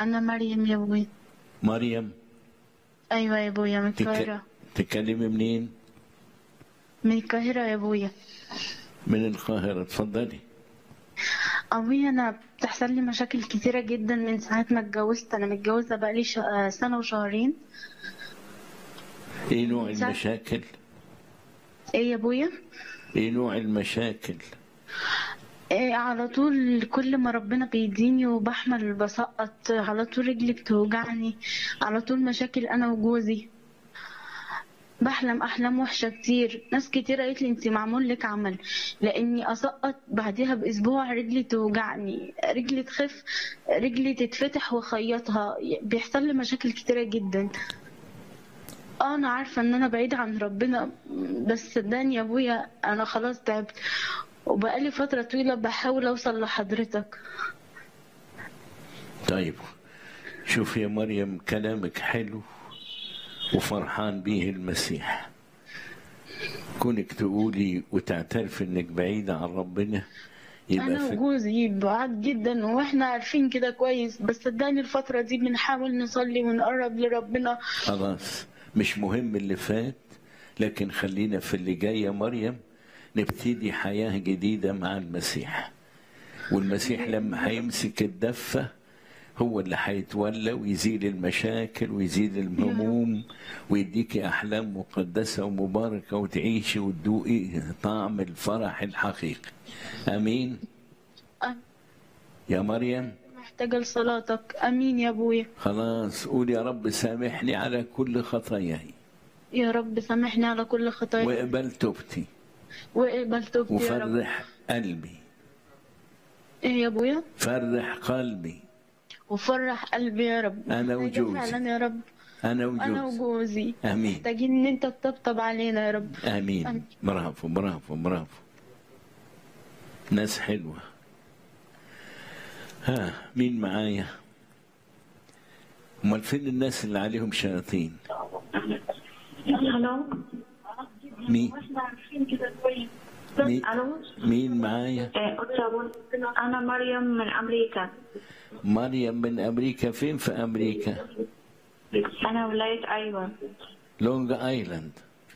أنا مريم يا أبوي مريم أيوة يا أبويا من تك... القاهرة تكلمي منين من القاهرة يا أبويا من القاهرة اتفضلي أبويا أنا بتحصل لي مشاكل كتيرة جدا من ساعة ما اتجوزت أنا متجوزة بقالي ش... آه، سنة وشهرين ايه نوع سا- المشاكل إيه يا أبويا ايه نوع المشاكل إيه على طول كل ما ربنا بيديني وبحمل بسقط على طول رجلي بتوجعني على طول مشاكل أنا وجوزي بحلم أحلام وحشة كتير ناس كتير قالت لي أنت معمول لك عمل لأني أسقط بعدها بأسبوع رجلي توجعني رجلي تخف رجلي تتفتح وأخيطها بيحصل لي مشاكل كتيرة جدا اه انا عارفه ان انا بعيده عن ربنا بس صدقني يا ابويا انا خلاص تعبت وبقالي فتره طويله بحاول اوصل لحضرتك طيب شوف يا مريم كلامك حلو وفرحان بيه المسيح كونك تقولي وتعترف انك بعيدة عن ربنا يبقى انا في وجوزي بعاد جدا واحنا عارفين كده كويس بس صدقني الفتره دي بنحاول نصلي ونقرب لربنا خلاص مش مهم اللي فات لكن خلينا في اللي جاي يا مريم نبتدي حياة جديدة مع المسيح والمسيح لما هيمسك الدفة هو اللي هيتولى ويزيل المشاكل ويزيل الهموم ويديكي أحلام مقدسة ومباركة وتعيشي وتدوقي طعم الفرح الحقيقي أمين أنا يا مريم محتاجه لصلاتك امين يا ابويا خلاص قول يا رب سامحني على كل خطاياي يا رب سامحني على كل خطايا واقبل توبتي واقبل توبتي يا رب وفرح قلبي ايه يا ابويا فرح قلبي وفرح قلبي يا رب أنا محتاجة وجوزي. فعلا يا رب أنا انا وجوزي وجوزي آمين محتاجين ان انت تطبطب علينا يا رب آمين آمين. برافو برافو برافو ناس حلوة ها مين معايا امال فين الناس اللي عليهم شياطين الو مين مين الو مين معايا آه، أستاذ، انا مريم من امريكا مريم من امريكا فين في امريكا انا ولايه ايوه لونج ايلاند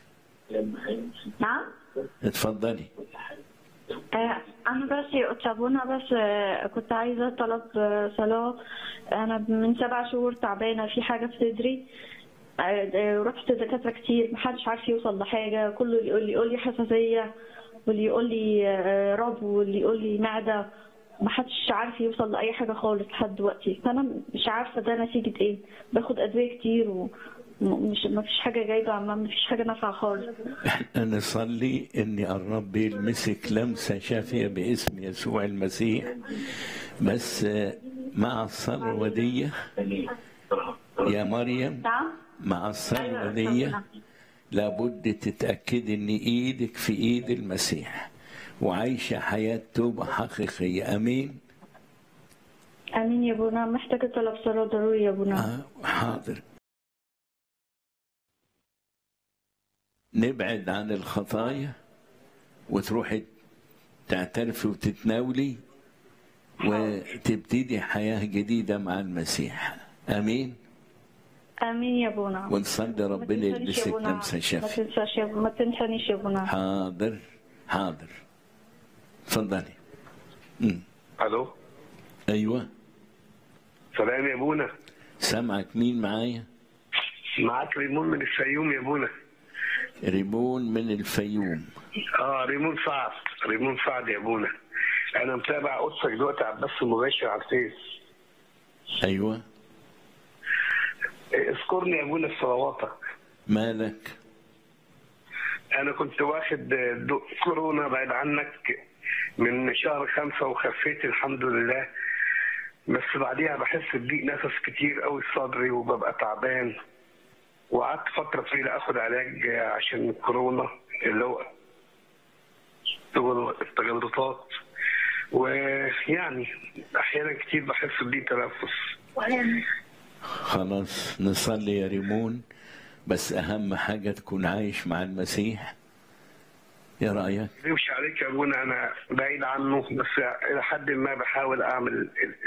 نعم اتفضلي آه، انا بس يا أتابونا بس آه، كنت عايزه طلب آه، صلاه انا من سبع شهور تعبانه في حاجه في صدري آه، آه، رحت دكاتره كتير محدش عارف يوصل لحاجه كله اللي يقول لي يقول لي حساسيه واللي يقول لي آه، رب واللي يقول لي معده محدش عارف يوصل لاي حاجه خالص لحد دلوقتي فانا مش عارفه ده نتيجه ايه باخد ادويه كتير ومش ما فيش حاجه جايبه ما فيش حاجه نافعه خالص احنا نصلي ان الرب يلمسك لمسه شافيه باسم يسوع المسيح بس آه، مع الصلوه دي يا مريم نعم مع الصلوه أيوة، دي ربنا. لابد تتاكدي ان ايدك في ايد المسيح وعايشه حياه توبه حقيقيه امين امين يا ابونا محتاجه طلب صلاه ضروري يا ابونا آه حاضر نبعد عن الخطايا وتروحي تعترفي وتتناولي وتبتدي حياة جديدة مع المسيح أمين امين يا ابونا ونصلي ما ربنا تنسانيش يا يلبسك أبونا. لمسة ما شافية تنساش يا ما تنسانيش يا ابونا حاضر حاضر اتفضلي أمم. الو أيوة سلام يا ابونا سامعك مين معايا معاك ريمون من الفيوم يا ابونا ريمون من الفيوم اه ريمون سعد ريمون سعد يا ابونا انا متابع قدسك دلوقتي على البث المباشر على الفيس أيوة إيه، اذكرني يا ابونا في صلواتك مالك انا كنت واخد دو- كورونا بعيد عنك من شهر خمسة وخفيت الحمد لله بس بعديها بحس بضيق نفس كتير قوي في صدري وببقى تعبان وقعدت فترة طويلة اخد علاج عشان الكورونا اللي هو هو التجلطات ويعني احيانا كتير بحس بضيق تنفس خلاص نصلي يا ريمون بس أهم حاجة تكون عايش مع المسيح إيه رأيك؟ يمشي عليك يا ابونا انا بعيد عنه بس الى حد ما بحاول اعمل